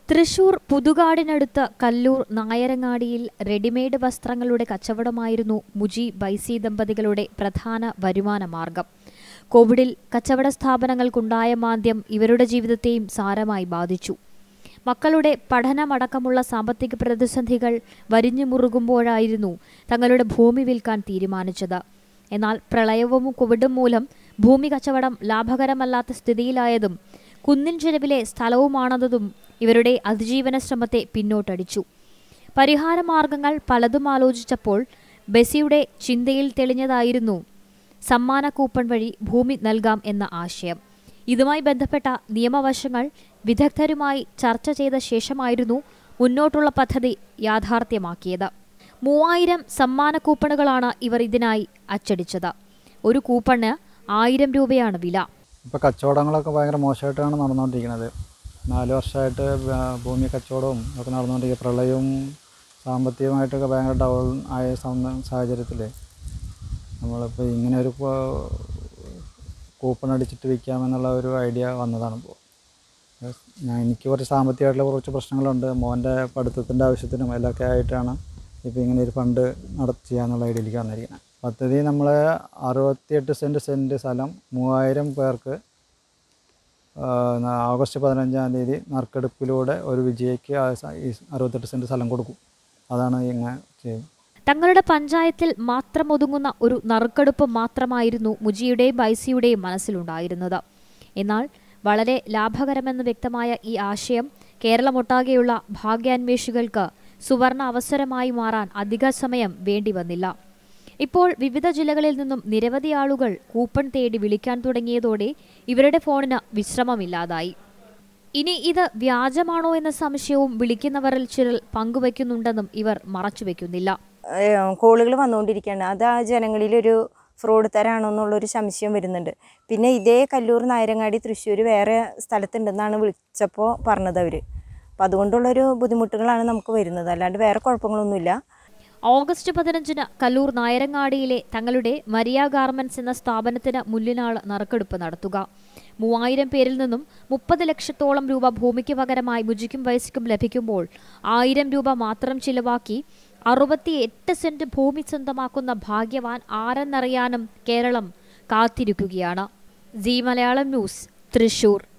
തൃശൂർ പുതുകാടിനടുത്ത് കല്ലൂർ നായരങ്ങാടിയിൽ റെഡിമെയ്ഡ് വസ്ത്രങ്ങളുടെ കച്ചവടമായിരുന്നു മുജി ബൈസി ദമ്പതികളുടെ പ്രധാന വരുമാന മാർഗം കോവിഡിൽ കച്ചവട സ്ഥാപനങ്ങൾക്കുണ്ടായ മാന്ദ്യം ഇവരുടെ ജീവിതത്തെയും സാരമായി ബാധിച്ചു മക്കളുടെ പഠനമടക്കമുള്ള സാമ്പത്തിക പ്രതിസന്ധികൾ വരിഞ്ഞു മുറുകുമ്പോഴായിരുന്നു തങ്ങളുടെ ഭൂമി വിൽക്കാൻ തീരുമാനിച്ചത് എന്നാൽ പ്രളയവും കോവിഡും മൂലം ഭൂമി കച്ചവടം ലാഭകരമല്ലാത്ത സ്ഥിതിയിലായതും കുന്നിൻ ചെരുവിലെ സ്ഥലവുമാണെന്നതും ഇവരുടെ അതിജീവന ശ്രമത്തെ പിന്നോട്ടടിച്ചു പരിഹാരമാർഗങ്ങൾ പലതും ആലോചിച്ചപ്പോൾ ബെസിയുടെ ചിന്തയിൽ തെളിഞ്ഞതായിരുന്നു സമ്മാന കൂപ്പൺ വഴി ഭൂമി നൽകാം എന്ന ആശയം ഇതുമായി ബന്ധപ്പെട്ട നിയമവശങ്ങൾ വിദഗ്ധരുമായി ചർച്ച ചെയ്ത ശേഷമായിരുന്നു മുന്നോട്ടുള്ള പദ്ധതി യാഥാർത്ഥ്യമാക്കിയത് മൂവായിരം സമ്മാന കൂപ്പണുകളാണ് ഇവർ ഇതിനായി അച്ചടിച്ചത് ഒരു കൂപ്പണ് ആയിരം രൂപയാണ് വില ഇപ്പോൾ കച്ചവടങ്ങളൊക്കെ ഭയങ്കര മോശമായിട്ടാണ് നടന്നുകൊണ്ടിരിക്കുന്നത് നാല് വർഷമായിട്ട് ഭ- ഭൂമി കച്ചവടവും ഒക്കെ നടന്നുകൊണ്ടിരിക്കുക പ്രളയവും സാമ്പത്തികമായിട്ടൊക്കെ ഭയങ്കര ഡൗൺ ആയ സം- സാഹചര്യത്തിൽ നമ്മളിപ്പോൾ ഇങ്ങനെ ഒരു കൂ- കൂപ്പൺ അടിച്ചിട്ട് വിൽക്കാമെന്നുള്ള ഒരു ഐഡിയ വന്നതാണ് ഇപ്പോൾ ഞാൻ എനിക്ക് കുറച്ച് സാമ്പത്തികമായിട്ടുള്ള കുറച്ച് പ്രശ്നങ്ങളുണ്ട് മോൻ്റെ പഠിത്തത്തിൻ്റെ ആവശ്യത്തിനും എല്ലാമൊക്കെ ആയിട്ടാണ് ഇപ്പോൾ ഇങ്ങനെ ഒരു ഫണ്ട് നടത്തി ചെയ്യാന്നുള്ള ഐഡിയയിലേക്ക് വന്നിരിക്കുന്നത് പദ്ധതി നമ്മൾ അറുപത്തിയെട്ട് സെൻറ്റ് സെൻറ്റ് സ്ഥലം മൂവായിരം പേർക്ക് ആ, ന- ഓഗസ്റ്റ് പതിനഞ്ചാം തീയതി നറുക്കെടുപ്പിലൂടെ ഒരു വിജയിക്ക് ആ സ- ഈ അറുപത്തെട്ട് സെൻറ്റ് സ്ഥലം കൊടുക്കും അതാണ് ഇങ്ങനെ ചെയ്യുന്നത് തങ്ങളുടെ പഞ്ചായത്തിൽ മാത്രം ഒതുങ്ങുന്ന ഒരു നറുക്കെടുപ്പ് മാത്രമായിരുന്നു മുജിയുടെയും ബൈസിയുടെയും മനസ്സിലുണ്ടായിരുന്നത് എന്നാൽ വളരെ ലാഭകരമെന്ന് വ്യക്തമായ ഈ ആശയം കേരളമൊട്ടാകെയുള്ള ഭാഗ്യാന്വേഷികൾക്ക് സുവർണ അവസരമായി മാറാൻ അധിക സമയം വേണ്ടി വന്നില്ല ഇപ്പോൾ വിവിധ ജില്ലകളിൽ നിന്നും നിരവധി ആളുകൾ കൂപ്പൺ തേടി വിളിക്കാൻ തുടങ്ങിയതോടെ ഇവരുടെ ഫോണിന് വിശ്രമമില്ലാതായി ഇനി ഇത് വ്യാജമാണോ എന്ന സംശയവും വിളിക്കുന്നവരിൽ ചിലർ പങ്കുവയ്ക്കുന്നുണ്ടെന്നും ഇവർ മറച്ചുവെക്കുന്നില്ല കോളുകൾ വന്നുകൊണ്ടിരിക്കുകയാണ് അത് ആ ജനങ്ങളിലൊരു ഫ്രോഡ് തരാണോ എന്നുള്ളൊരു സംശയം വരുന്നുണ്ട് പിന്നെ ഇതേ കല്ലൂർ നായരങ്ങാടി തൃശ്ശൂർ വേറെ സ്ഥലത്തുണ്ടെന്നാണ് വിളിച്ചപ്പോൾ പറഞ്ഞത് അവർ അപ്പോൾ അതുകൊണ്ടുള്ളൊരു ബുദ്ധിമുട്ടുകളാണ് നമുക്ക് വരുന്നത് അല്ലാണ്ട് വേറെ കുഴപ്പങ്ങളൊന്നുമില്ല ഓഗസ്റ്റ് പതിനഞ്ചിന് കല്ലൂർ നായരങ്ങാടിയിലെ തങ്ങളുടെ മരിയ ഗാർമെന്റ്സ് എന്ന സ്ഥാപനത്തിന് മുന്നിലാണ് നറുക്കെടുപ്പ് നടത്തുക മൂവായിരം പേരിൽ നിന്നും മുപ്പത് ലക്ഷത്തോളം രൂപ ഭൂമിക്ക് പകരമായി മുജിക്കും വയസ്സിക്കും ലഭിക്കുമ്പോൾ ആയിരം രൂപ മാത്രം ചിലവാക്കി അറുപത്തി എട്ട് സെന്റ് ഭൂമി സ്വന്തമാക്കുന്ന ഭാഗ്യവാൻ ആരെന്നറിയാനും കേരളം കാത്തിരിക്കുകയാണ് ജി മലയാളം ന്യൂസ് തൃശൂർ